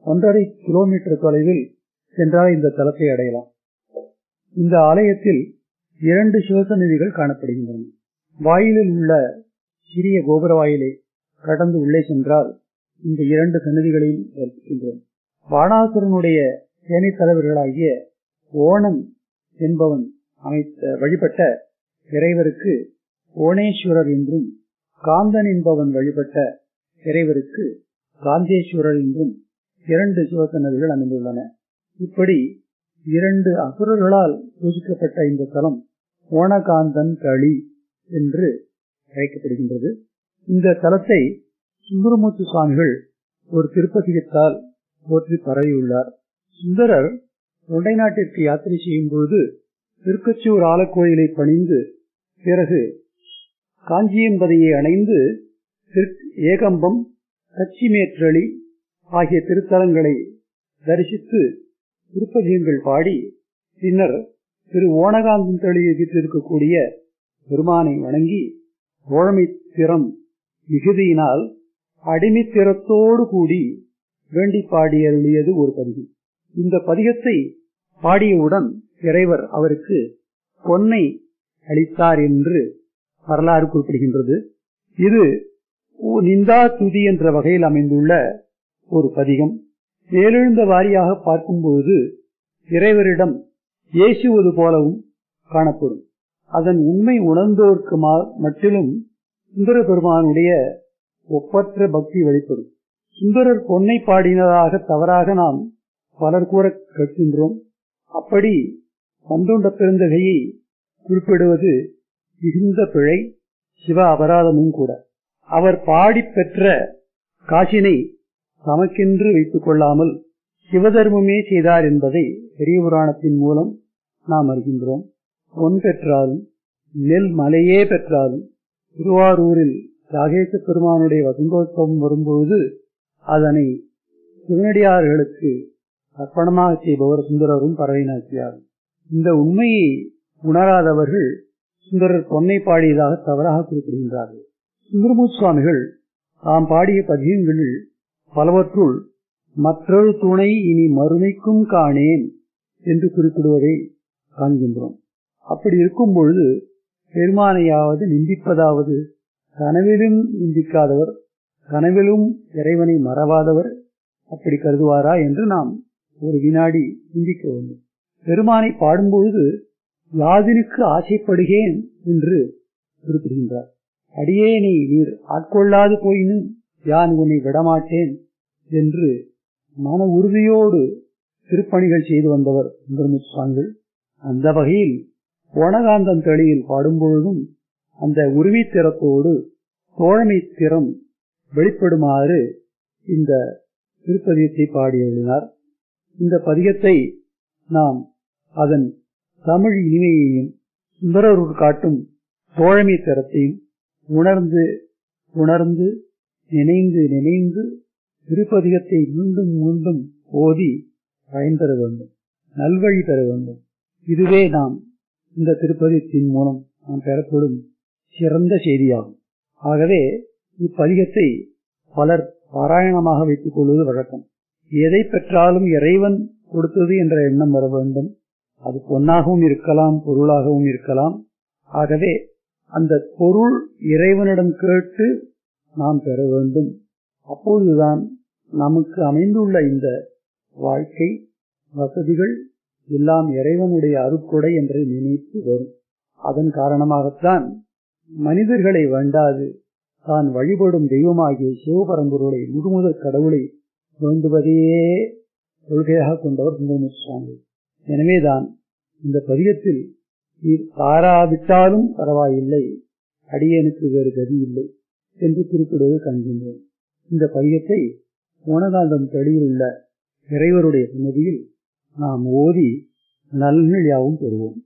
ஒன்றரை கிலோமீட்டர் தொலைவில் சென்றால் இந்த தலத்தை அடையலாம் இந்த ஆலயத்தில் இரண்டு சிவசந்நிதிகள் காணப்படுகின்றன வாயிலில் உள்ள சிறிய கோபுர வாயிலை கடந்து உள்ளே சென்றால் இந்த இரண்டு சன்னதிகளையும் தரிசிக்கின்றோம் வாணாசுரனுடைய சேனை தலைவர்களாகிய ஓணம் என்பவன் அமைத்த வழிபட்ட இறைவருக்கு ஓணேஸ்வரர் என்றும் காந்தன் என்பவன் வழிபட்ட இறைவருக்கு காந்தேஸ்வரர் என்றும் இரண்டு சிவசன்னதிகள் அமைந்துள்ளன இப்படி இரண்டு அசுரர்களால் பூஜிக்கப்பட்ட இந்த தலம் ஓணகாந்தன் களி என்று அழைக்கப்படுகின்றது இந்த தலத்தை சுந்தரமூர்த்தி சுவாமிகள் ஒரு திருப்பதிகத்தால் போற்றி பரவியுள்ளார் சுந்தரர் தொண்டை நாட்டிற்கு யாத்திரை செய்யும் பொழுது திருக்கச்சூர் ஆலக்கோயிலை பணிந்து பிறகு காஞ்சியம்பதையை அணைந்து ஏகம்பம் கச்சிமேற்றளி ஆகிய திருத்தலங்களை தரிசித்து திருப்பதிகங்கள் பாடி பின்னர் திரு ஓணகாந்தன் தளியை வீற்றிருக்கக்கூடிய பெருமானை வணங்கி தோழமை திறம் மிகுதியினால் அடிமைத்திறத்தோடு கூடி வேண்டி பாடியருளியது ஒரு பதிகம் இந்த பதிகத்தை பாடியவுடன் இறைவர் அவருக்கு பொன்னை அளித்தார் என்று வரலாறு குறிப்பிடுகின்றது இது நிந்தா துதி என்ற வகையில் அமைந்துள்ள ஒரு பதிகம் மேலெழுந்த வாரியாக பார்க்கும்போது இறைவரிடம் ஏசுவது போலவும் காணப்படும் அதன் உண்மை உணர்ந்தோர்க்கு மட்டிலும் சுந்தர பெருமானுடைய ஒப்பற்ற பக்தி வெளிப்படும் சுந்தரர் பொன்னை பாடினதாக தவறாக நாம் பலர் கூற கேட்கின்றோம் அப்படி பந்தோண்ட பெருந்தகையை குறிப்பிடுவது மிகுந்த பிழை சிவ அபராதமும் கூட அவர் பாடி பெற்ற காசினை தமக்கென்று வைத்துக் கொள்ளாமல் சிவதர்மமே செய்தார் என்பதை பெரிய புராணத்தின் மூலம் நாம் அறிகின்றோம் பொன் பெற்றாலும் நெல் மலையே பெற்றாலும் திருவாரூரில் ராகேச பெருமானுடைய வசந்தோத்சவம் வரும்பொழுது அதனை சிவனடியார்களுக்கு அர்ப்பணமாக செய்பவர் சுந்தரரும் பறவைநாச்சியாரும் இந்த உண்மையை உணராதவர்கள் சுந்தரர் பொன்னை பாடியதாக தவறாக குறிப்பிடுகின்றார்கள் சுந்தரமூர்த்தி சுவாமிகள் தாம் பாடிய பதிகங்களில் பலவற்றுள் மற்றொரு துணை இனி மறுமைக்கும் காணேன் என்று குறிப்பிடுவதை காண்கின்றோம் அப்படி இருக்கும் பொழுது பெருமானையாவது நிந்திப்பதாவது கனவிலும் நிந்திக்காதவர் கனவிலும் இறைவனை மறவாதவர் அப்படி கருதுவாரா என்று நாம் ஒரு வினாடி சிந்திக்க வேண்டும் பெருமானை பாடும்பொழுது யாதினுக்கு ஆசைப்படுகேன் என்று குறிப்பிடுகின்றார் அடியேனை நீர் ஆட்கொள்ளாது போயினும் யான் உன்னை விடமாட்டேன் என்று மன உறுதியோடு திருப்பணிகள் செய்து வந்தவர் சுந்தரமுத்து சுவாமிகள் அந்த வகையில் ஓணகாந்தன் தெளியில் பாடும்பொழுதும் அந்த உருவி திறத்தோடு தோழமை திறம் வெளிப்படுமாறு இந்த திருப்பதிகத்தை பாடி எழுதினார் இந்த பதிகத்தை நாம் அதன் தமிழ் இனிமையையும் சுந்தரருள் காட்டும் தோழமை திறத்தையும் உணர்ந்து உணர்ந்து நினைந்து நினைந்து திருப்பதிகத்தை மீண்டும் மீண்டும் ஓதி பயன்பெற வேண்டும் நல்வழி பெற வேண்டும் இதுவே நாம் இந்த திருப்பதிகத்தின் மூலம் நாம் பெறப்படும் சிறந்த செய்தியாகும் ஆகவே இப்பதிகத்தை பலர் பாராயணமாக வைத்துக் கொள்வது வழக்கம் எதை பெற்றாலும் இறைவன் கொடுத்தது என்ற எண்ணம் வர வேண்டும் அது பொன்னாகவும் இருக்கலாம் பொருளாகவும் இருக்கலாம் ஆகவே அந்த பொருள் இறைவனிடம் கேட்டு நாம் பெற வேண்டும் அப்போதுதான் நமக்கு அமைந்துள்ள இந்த வாழ்க்கை வசதிகள் எல்லாம் இறைவனுடைய அருட்கொடை என்று நினைத்து வரும் அதன் காரணமாகத்தான் மனிதர்களை வேண்டாது தான் வழிபடும் தெய்வமாகிய சிவபரம்பொருளை முழுமுதற் கடவுளை வேண்டுவதையே கொள்கையாக கொண்டவர் சுந்தரமுத்து சுவாமி எனவேதான் இந்த பதிகத்தில் நீர் தாராவிட்டாலும் பரவாயில்லை அடியனுக்கு வேறு கதி இல்லை என்று குறிப்பிடுவது காண்கின்றோம் இந்த பதிகத்தை ஓனகாந்தம் தெளியில் உள்ள இறைவருடைய சன்னதியில் நாம் ஓதி நல்நிலையாகவும் பெறுவோம்